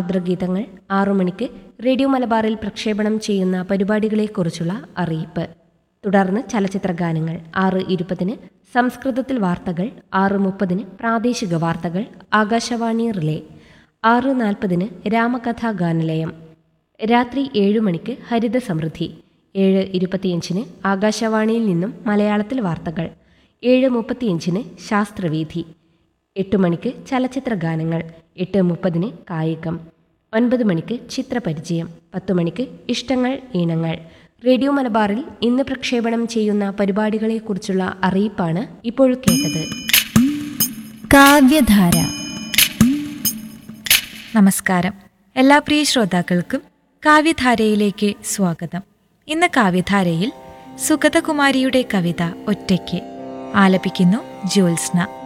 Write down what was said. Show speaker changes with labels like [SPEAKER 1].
[SPEAKER 1] ആർദ്രഗീതങ്ങൾ ആറു മണിക്ക് റേഡിയോ മലബാറിൽ പ്രക്ഷേപണം ചെയ്യുന്ന പരിപാടികളെക്കുറിച്ചുള്ള അറിയിപ്പ് തുടർന്ന് ചലച്ചിത്ര ഗാനങ്ങൾ ആറ് ഇരുപതിന് സംസ്കൃതത്തിൽ വാർത്തകൾ ആറ് മുപ്പതിന് പ്രാദേശിക വാർത്തകൾ ആകാശവാണി റിലേ ആറ് നാൽപ്പതിന് രാമകഥാ ഗാനലയം രാത്രി ഏഴ് മണിക്ക് ഹരിത സമൃദ്ധി ഏഴ് ഇരുപത്തിയഞ്ചിന് ആകാശവാണിയിൽ നിന്നും മലയാളത്തിൽ വാർത്തകൾ ഏഴ് മുപ്പത്തിയഞ്ചിന് ശാസ്ത്രവീഥി എട്ട് മണിക്ക് ചലച്ചിത്ര ഗാനങ്ങൾ എട്ട് മുപ്പതിന് കായികം ഒൻപത് മണിക്ക് ചിത്രപരിചയം പത്ത് മണിക്ക് ഇഷ്ടങ്ങൾ ഈണങ്ങൾ റേഡിയോ മലബാറിൽ ഇന്ന് പ്രക്ഷേപണം ചെയ്യുന്ന പരിപാടികളെക്കുറിച്ചുള്ള അറിയിപ്പാണ് ഇപ്പോൾ കേട്ടത്
[SPEAKER 2] കാവ്യധാര നമസ്കാരം എല്ലാ പ്രിയ ശ്രോതാക്കൾക്കും കാവ്യധാരയിലേക്ക് സ്വാഗതം ഇന്ന് കാവ്യധാരയിൽ സുഗതകുമാരിയുടെ കവിത ഒറ്റയ്ക്ക് ആലപിക്കുന്നു ജ്യോത്സ്ന